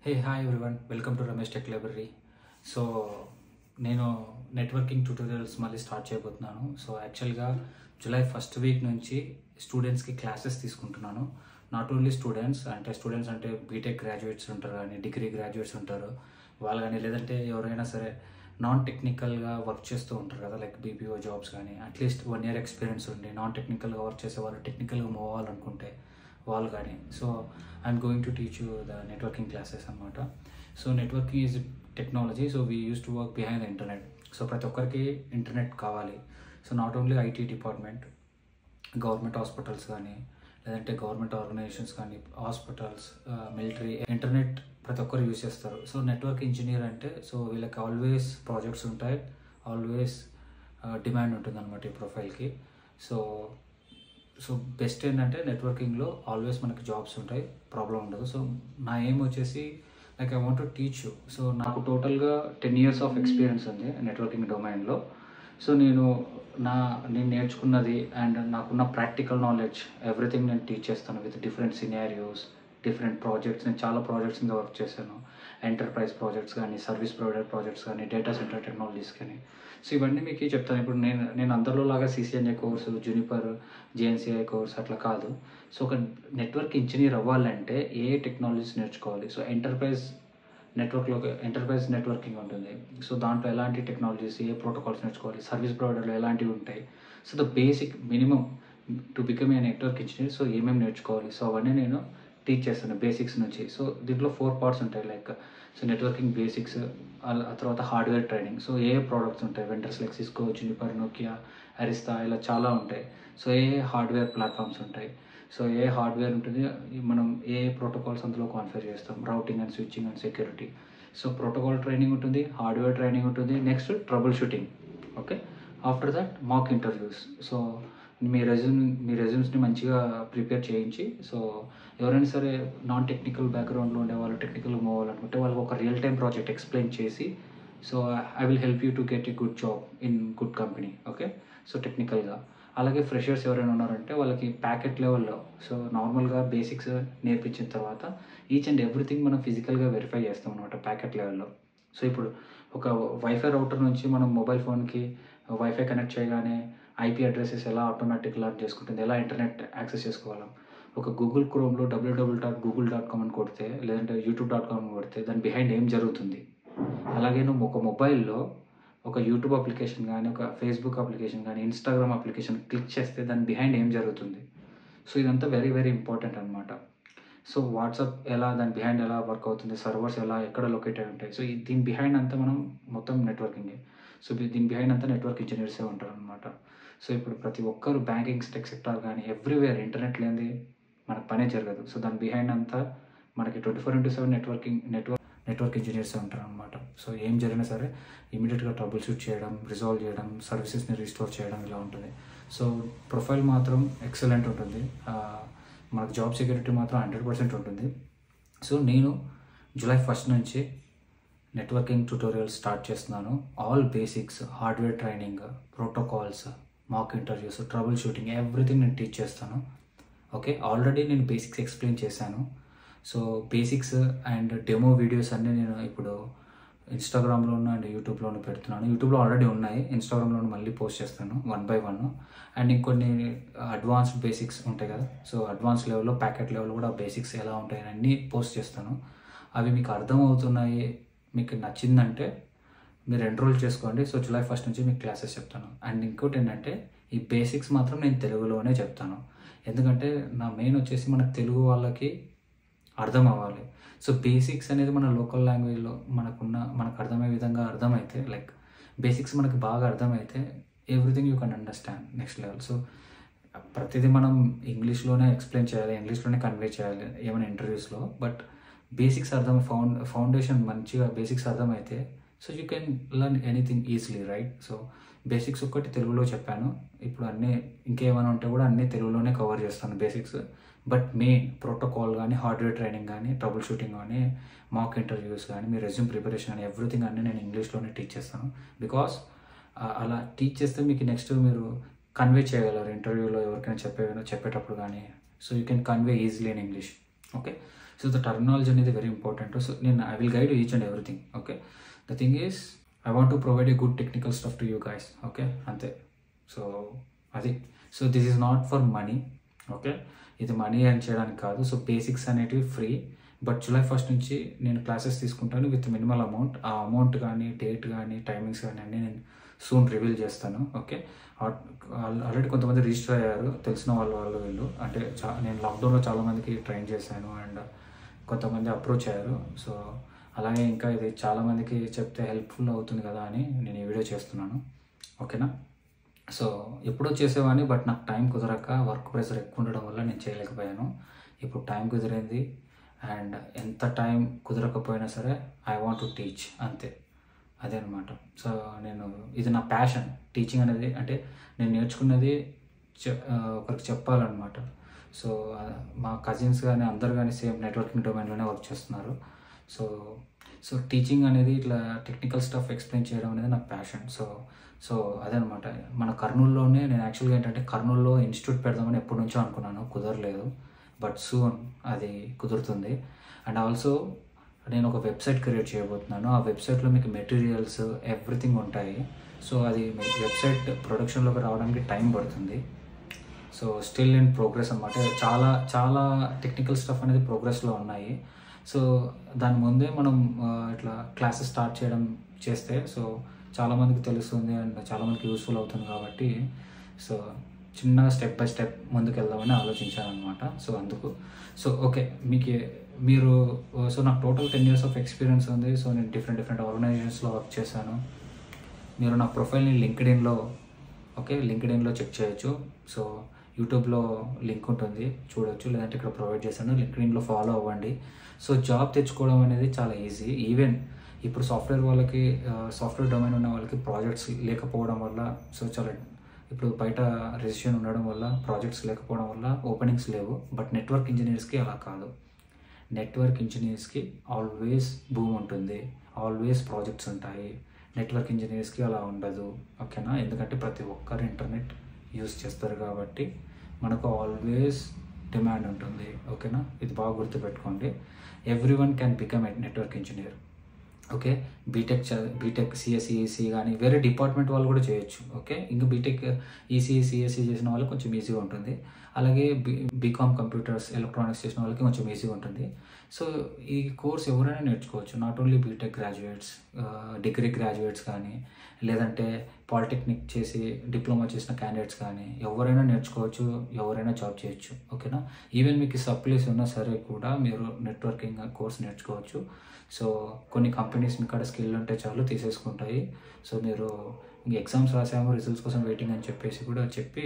hey hi everyone welcome to Ramesh tech library so నేను networking tutorials మళ్ళీ start చేయబోతున్నాను so యాక్చువల్గా జూలై ఫస్ట్ వీక్ నుంచి స్టూడెంట్స్కి క్లాసెస్ తీసుకుంటున్నాను నాట్ ఓన్లీ స్టూడెంట్స్ అంటే స్టూడెంట్స్ అంటే బీటెక్ గ్రాడ్యుయేట్స్ ఉంటారు కానీ డిగ్రీ గ్రాడ్యుయేట్స్ ఉంటారు వాళ్ళు కానీ లేదంటే ఎవరైనా సరే నాన్ టెక్నికల్గా వర్క్ చేస్తూ ఉంటారు కదా లైక్ బీపీఓ జాబ్స్ కానీ అట్లీస్ట్ వన్ ఇయర్ ఎక్స్పీరియన్స్ ఉండి నాన్ టెక్నికల్గా వర్క్ చేసే వాళ్ళు టెక్నికల్గా మూవ్ అవ్వాలనుకుంటే వాళ్ళు కానీ so I'm going to teach you the networking classes అనమాట so networking is technology so we use to work behind the internet so ప్రతి ఒక్కరికి ఇంటర్నెట్ కావాలి so not only IT department government hospitals కానీ లేదంటే government organisations కానీ hospitals military internet ప్రతి ఒక్కరు use చేస్తారు సో నెట్వర్క్ ఇంజనీర్ అంటే సో వీళ్ళకి ఆల్వేస్ ప్రాజెక్ట్స్ ఉంటాయి ఆల్వేస్ డిమాండ్ ఉంటుంది అనమాట ఈ ప్రొఫైల్కి సో సో బెస్ట్ ఏంటంటే నెట్వర్కింగ్లో ఆల్వేస్ మనకి జాబ్స్ ఉంటాయి ప్రాబ్లం ఉండదు సో నా ఏం వచ్చేసి like I want to teach you so నాకు టోటల్గా టెన్ ఇయర్స్ ఆఫ్ ఎక్స్పీరియన్స్ ఉంది నెట్వర్కింగ్ డొమైన్లో సో నేను నా నేను నేర్చుకున్నది అండ్ నాకున్న ప్రాక్టికల్ నాలెడ్జ్ ఎవ్రీథింగ్ నేను టీచ్ చేస్తాను with different scenarios different projects నేను చాలా ప్రాజెక్ట్స్ మీద వర్క్ చేశాను ఎంటర్ప్రైజ్ ప్రాజెక్ట్స్ కానీ సర్వీస్ ప్రొవైడర్ ప్రాజెక్ట్స్ కానీ డేటా సెంటర్ టెక్నాలజీస్ కానీ సో ఇవన్నీ మీకు చెప్తాను ఇప్పుడు నేను నేను అందరిలో లాగా CCNA course Juniper JNCI course అట్లా కాదు సో ఒక నెట్వర్క్ ఇంజనీర్ అవ్వాలంటే ఏ టెక్నాలజీస్ నేర్చుకోవాలి సో ఎంటర్ప్రైజ్ నెట్వర్క్లో ఎంటర్ప్రైజ్ నెట్వర్కింగ్ ఉంటుంది సో దాంట్లో ఎలాంటి టెక్నాలజీస్ ఏ ప్రోటోకాల్స్ నేర్చుకోవాలి సర్వీస్ ప్రొవైడర్లో ఎలాంటివి ఉంటాయి so the basic minimum to become a network engineer so ఏమేమి నేర్చుకోవాలి సో అవన్నీ నేను టీచ్ చేస్తాను బేసిక్స్ నుంచి సో దీంట్లో ఫోర్ పార్ట్స్ ఉంటాయి లైక్ సో నెట్వర్కింగ్ బేసిక్స్ ఆ తర్వాత హార్డ్వేర్ ట్రైనింగ్ సో ఏ ప్రోడక్ట్స్ ఉంటాయి vendors like Cisco Juniper Nokia Arista ఇలా చాలా ఉంటాయి సో ఏ హార్డ్వేర్ ప్లాట్ఫామ్స్ ఉంటాయి సో ఏ హార్డ్వేర్ ఉంటుంది మనం ఏ ప్రోటోకాల్స్ అందులో కాన్ఫిగర్ చేస్తాం routing and switching and security so protocol training ఉంటుంది హార్డ్వేర్ ట్రైనింగ్ ఉంటుంది next troubleshooting okay after that mock interviews so మీ రెజ్యూమ్ మీ రెజ్యూమ్స్ని మంచిగా ప్రిపేర్ చేయించి సో ఎవరైనా సరే నాన్ టెక్నికల్ బ్యాక్గ్రౌండ్లో ఉండే వాళ్ళు టెక్నికల్ మూవ్ అవ్వాలనుకుంటే వాళ్ళకి ఒక రియల్ టైం ప్రాజెక్ట్ ఎక్స్ప్లెయిన్ చేసి so I will help you to get a good job in good company okay so టెక్నికల్గా అలాగే ఫ్రెషర్స్ ఎవరైనా ఉన్నారంటే వాళ్ళకి ప్యాకెట్ లెవెల్లో సో నార్మల్గా బేసిక్స్ నేర్పించిన తర్వాత ఈచ్ అండ్ ఎవ్రీథింగ్ మనం ఫిజికల్గా వెరిఫై చేస్తాం అనమాట ప్యాకెట్ లెవెల్లో సో ఇప్పుడు ఒక వైఫై రౌటర్ నుంచి మనం మొబైల్ ఫోన్కి వైఫై కనెక్ట్ చేయగానే ఐపీ అడ్రసెస్ ఎలా ఆటోమేటిక్ లర్న్ చేసుకుంటుంది ఎలా ఇంటర్నెట్ యాక్సెస్ చేసుకోగలం ఒక గూగుల్ క్రోమ్లో WW dot Google dot com అని కొడితే లేదంటే యూట్యూబ్ డాట్ కామ్ అని కొడితే దాని బిహైండ్ ఏం జరుగుతుంది అలాగే నువ్వు ఒక మొబైల్లో ఒక యూట్యూబ్ అప్లికేషన్ కానీ ఒక ఫేస్బుక్ అప్లికేషన్ కానీ ఇన్స్టాగ్రామ్ అప్లికేషన్ క్లిక్ చేస్తే దాని బిహైండ్ ఏం జరుగుతుంది సో ఇదంతా వెరీ వెరీ ఇంపార్టెంట్ అనమాట సో వాట్సాప్ ఎలా దాని బిహైండ్ ఎలా వర్క్ అవుతుంది సర్వర్స్ ఎలా ఎక్కడ లొకేట్ అయి ఉంటాయి సో దీని బిహైండ్ అంతా మనం మొత్తం నెట్వర్కింగ్ సో దీని బిహైండ్ అంతా నెట్వర్క్ ఇంజనీర్సే ఉంటారు అనమాట సో ఇప్పుడు ప్రతి ఒక్కరు బ్యాంకింగ్ టెక్ సెక్టార్ కానీ ఎవ్రీవేర్ ఇంటర్నెట్ లేనిది మనకు పనే జరగదు సో దాని బిహైండ్ అంతా మనకి twenty four into seven networking network network engineers ఉంటారు అనమాట సో ఏం జరిగినా సరే ఇమీడియట్గా ట్రబుల్ షూట్ చేయడం రిజాల్వ్ చేయడం సర్వీసెస్ని రిస్టోర్ చేయడం ఇలా ఉంటుంది సో ప్రొఫైల్ మాత్రం ఎక్సలెంట్ ఉంటుంది మనకు జాబ్ సెక్యూరిటీ మాత్రం హండ్రెడ్ పర్సెంట్ ఉంటుంది సో నేను జూలై ఫస్ట్ నుంచి నెట్వర్కింగ్ ట్యూటోరియల్ స్టార్ట్ చేస్తున్నాను all basics hardware training protocols mock interviews trouble shooting everything నేను టీచ్ చేస్తాను ఓకే ఆల్రెడీ నేను బేసిక్స్ ఎక్స్ప్లెయిన్ చేశాను so basics and demo videos అన్నీ నేను ఇప్పుడు ఇన్స్టాగ్రామ్లోను అండ్ యూట్యూబ్లోను పెడుతున్నాను యూట్యూబ్లో ఆల్రెడీ ఉన్నాయి ఇన్స్టాగ్రామ్లోను మళ్ళీ పోస్ట్ చేస్తాను వన్ బై వన్ అండ్ ఇంకొన్ని అడ్వాన్స్డ్ బేసిక్స్ ఉంటాయి కదా సో అడ్వాన్స్ లెవెల్లో ప్యాకెట్ లెవెల్ కూడా బేసిక్స్ ఎలా ఉంటాయి అన్నీ పోస్ట్ చేస్తాను అవి మీకు అర్థం అవుతున్నాయి మీకు నచ్చిందంటే మీరు ఎన్రోల్ చేసుకోండి సో జూలై ఫస్ట్ నుంచి మీకు క్లాసెస్ చెప్తాను అండ్ ఇంకోటి ఏంటంటే ఈ బేసిక్స్ మాత్రం నేను తెలుగులోనే చెప్తాను ఎందుకంటే నా మెయిన్ వచ్చేసి మన తెలుగు వాళ్ళకి అర్థం అవ్వాలి సో బేసిక్స్ అనేది మన లోకల్ లాంగ్వేజ్లో మనకున్న మనకు అర్థమయ్యే విధంగా అర్థమైతే లైక్ బేసిక్స్ మనకి బాగా అర్థమైతే everything you can understand next level so ప్రతిదీ మనం ఇంగ్లీష్లోనే ఎక్స్ప్లెయిన్ చేయాలి ఇంగ్లీష్లోనే కన్వే చేయాలి ఏమైనా ఇంటర్వ్యూస్లో బట్ బేసిక్స్ అర్థం ఫౌండ్ ఫౌండేషన్ మంచిగా బేసిక్స్ అర్థమైతే so you can learn anything easily right so basics ఒక్కటి తెలుగులో చెప్పాను ఇప్పుడు అన్నీ ఇంకేమైనా ఉంటే కూడా అన్నీ తెలుగులోనే కవర్ చేస్తాను బేసిక్స్ బట్ మెయిన్ ప్రోటోకాల్ కానీ హార్డ్వేర్ ట్రైనింగ్ కానీ ట్రబుల్ షూటింగ్ కానీ మాక్ ఇంటర్వ్యూస్ కానీ మీ రెజ్యూమ్ ప్రిపరేషన్ కానీ ఎవ్రీథింగ్ అన్నీ నేను ఇంగ్లీష్లోనే టీచ్ చేస్తాను బికాస్ అలా టీచ్ చేస్తే మీకు నెక్స్ట్ మీరు కన్వే చేయగలరు ఇంటర్వ్యూలో ఎవరికైనా చెప్పే చెప్పేటప్పుడు కానీ so you can convey easily in English okay so the terminology అనేది వెరీ ఇంపార్టెంట్ సో నేను I will guide each and everything okay the thing is I want to provide a good technical stuff to you guys okay అంతే so అది so this is not for money okay ఇది money earn చేయడానికి కాదు so basics అనేటివి free but July first నుంచి నేను classes తీసుకుంటాను with minimal amount ఆ అమౌంట్ కానీ డేట్ కానీ టైమింగ్స్ కానీ అన్నీ నేను సూన్ రివీల్ చేస్తాను ఓకే ఆల్రెడీ కొంతమంది రిజిస్టర్ అయ్యారు తెలిసిన వాళ్ళు వాళ్ళు వీళ్ళు అంటే చా నేను లాక్డౌన్లో చాలామందికి ట్రైన్ చేశాను అండ్ కొంతమంది అప్రోచ్ అయ్యారు సో అలాగే ఇంకా ఇది చాలామందికి చెప్తే హెల్ప్ఫుల్ అవుతుంది కదా అని నేను ఈ వీడియో చేస్తున్నాను ఓకేనా సో ఎప్పుడో చేసేవాడిని బట్ నాకు టైం కుదరక వర్క్ ప్రెషర్ ఎక్కువ ఉండడం వల్ల నేను చేయలేకపోయాను ఇప్పుడు టైం కుదిరింది అండ్ ఎంత టైం కుదరకపోయినా సరే ఐ వాంట్ టు టీచ్ అంతే అదే అనమాట సో నేను ఇది నా ప్యాషన్ టీచింగ్ అనేది అంటే నేను నేర్చుకున్నది చె- ఆ, ఒకరికి చెప్పాలన్నమాట సో ఆ, మా కజిన్స్ కానీ అందరు కానీ సేమ్ నెట్వర్కింగ్ డొమైన్లోనే వర్క్ చేస్తున్నారు సో సో టీచింగ్ అనేది ఇట్లా టెక్నికల్ స్టఫ్ ఎక్స్ప్లెయిన్ చేయడం అనేది నా ప్యాషన్ సో సో అదనమాట మన కర్నూలులోనే నేను యాక్చువల్గా ఏంటంటే కర్నూలులో ఇన్స్టిట్యూట్ పెడదామని ఎప్పటి నుంచో అనుకున్నాను కుదరలేదు బట్ సూన్ అది కుదురుతుంది అండ్ ఆల్సో నేను ఒక వెబ్సైట్ క్రియేట్ చేయబోతున్నాను ఆ వెబ్సైట్లో మీకు మెటీరియల్స్ ఎవ్రీథింగ్ ఉంటాయి సో అది మీ వెబ్సైట్ ప్రొడక్షన్లోకి రావడానికి టైం పడుతుంది సో స్టిల్ ఇన్ ప్రోగ్రెస్ అనమాట చాలా చాలా టెక్నికల్ స్టఫ్ అనేది ప్రోగ్రెస్లో ఉన్నాయి సో దాని ముందే మనం ఆ, ఇట్లా క్లాసెస్ స్టార్ట్ చేయడం చేస్తే సో చాలామందికి తెలుస్తుంది అండ్ చాలామందికి యూస్ఫుల్ అవుతుంది కాబట్టి సో చిన్న స్టెప్ బై స్టెప్ ముందుకు వెళ్దామని ఆలోచించాను అనమాట సో అందుకు సో ఓకే మీకు ఏ- మీరు సో నాకు total ten years of experience ఉంది సో నేను డిఫరెంట్ డిఫరెంట్ ఆర్గనైజేషన్స్లో వర్క్ చేశాను మీరు నా ప్రొఫైల్ని లింక్డ్ఇన్లో ఓకే లింక్డ్ఇన్లో చెక్ చేయొచ్చు సో యూట్యూబ్లో లింక్ ఉంటుంది చూడొచ్చు లేదంటే ఇక్కడ ప్రొవైడ్ చేశాను లింక్డ్ఇన్లో ఫాలో అవ్వండి సో జాబ్ తెచ్చుకోవడం అనేది చాలా ఈజీ ఈవెన్ ఇప్పుడు సాఫ్ట్వేర్ వాళ్ళకి సాఫ్ట్వేర్ డొమైన్ ఉన్న వాళ్ళకి ప్రాజెక్ట్స్ లేకపోవడం వల్ల సో చాలా ఇప్పుడు బయట రెజిస్ట్రేషన్ ఉండడం వల్ల ప్రాజెక్ట్స్ లేకపోవడం వల్ల ఓపెనింగ్స్ లేవు బట్ నెట్వర్క్ ఇంజనీర్స్కి అలా కాదు నెట్వర్క్ ఇంజనీర్స్కి ఆల్వేస్ భూమి ఉంటుంది ఆల్వేస్ ప్రాజెక్ట్స్ ఉంటాయి నెట్వర్క్ ఇంజనీర్స్కి అలా ఉండదు ఓకేనా ఎందుకంటే ప్రతి ఒక్కరు ఇంటర్నెట్ యూస్ చేస్తారు కాబట్టి మనకు ఆల్వేస్ డిమాండ్ ఉంటుంది ఓకేనా ఇది బాగా గుర్తుపెట్టుకోండి everyone can become a network engineer okay BTech చ- బీటెక్ సిఎస్సి ఈసీ కానీ వేరే డిపార్ట్మెంట్ వాళ్ళు కూడా చేయొచ్చు ఓకే ఇంకా బీటెక్ ఈసీ సిఎస్సి చేసిన వాళ్ళకి కొంచెం ఈజీగా ఉంటుంది అలాగే బీ బీకామ్ కంప్యూటర్స్ ఎలక్ట్రానిక్స్ చేసిన వాళ్ళకి కొంచెం ఈజీగా ఉంటుంది సో ఈ కోర్స్ ఎవరైనా నేర్చుకోవచ్చు not only BTech graduates degree graduates కానీ లేదంటే పాలిటెక్నిక్ చేసి డిప్లొమా చేసిన క్యాండిడేట్స్ కానీ ఎవరైనా నేర్చుకోవచ్చు ఎవరైనా జాబ్ చేయొచ్చు ఓకేనా ఈవెన్ మీకు సప్లీస్ ఉన్నా సరే కూడా మీరు నెట్వర్కింగ్ కోర్స్ నేర్చుకోవచ్చు సో కొన్ని కంపెనీస్ మీ కాడ స్కిల్ ఉంటే చాలు తీసేసుకుంటాయి సో మీరు ఇంక ఎగ్జామ్స్ రాసాము రిజల్ట్స్ కోసం వెయిటింగ్ అని చెప్పేసి కూడా చెప్పి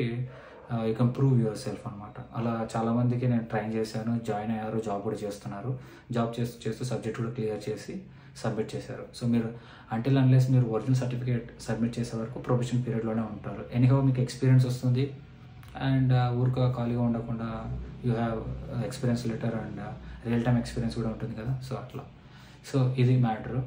you can prove yourself అనమాట అలా చాలామందికి నేను ట్రైన్ చేశాను జాయిన్ అయ్యారు జాబ్ కూడా చేస్తున్నారు జాబ్ చేస్తూ చేస్తూ సబ్జెక్ట్ కూడా క్లియర్ చేసి సబ్మిట్ చేశారు సో మీరు అంటిల్ అన్లెస్ మీరు ఒరిజినల్ సర్టిఫికేట్ సబ్మిట్ చేసే వరకు ప్రొఫెషన్ పీరియడ్లోనే ఉంటారు ఎనీహౌ మీకు ఎక్స్పీరియన్స్ వస్తుంది అండ్ ఊరిక ఖాళీగా ఉండకుండా you have experience letter and real time experience కూడా ఉంటుంది కదా సో అట్లా సో ఇది మ్యాటరు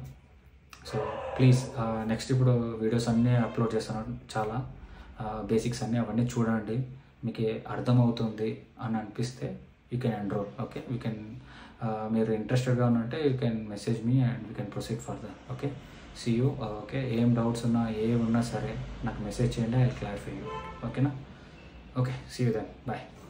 సో ప్లీజ్ నెక్స్ట్ ఇప్పుడు వీడియోస్ అన్నీ అప్లోడ్ చేస్తాను చాలా బేసిక్స్ అన్నీ అవన్నీ చూడండి మీకు అర్థమవుతుంది అని అనిపిస్తే you can enrol okay you can మీరు ఇంట్రెస్టెడ్గా ఉన్నంటే you can message me and you can proceed further okay see you okay ఏం డౌట్స్ ఉన్నా ఏ ఉన్నా సరే నాకు మెసేజ్ చేయండి ఐ క్లారిఫై యూ ఓకేనా okay see you then bye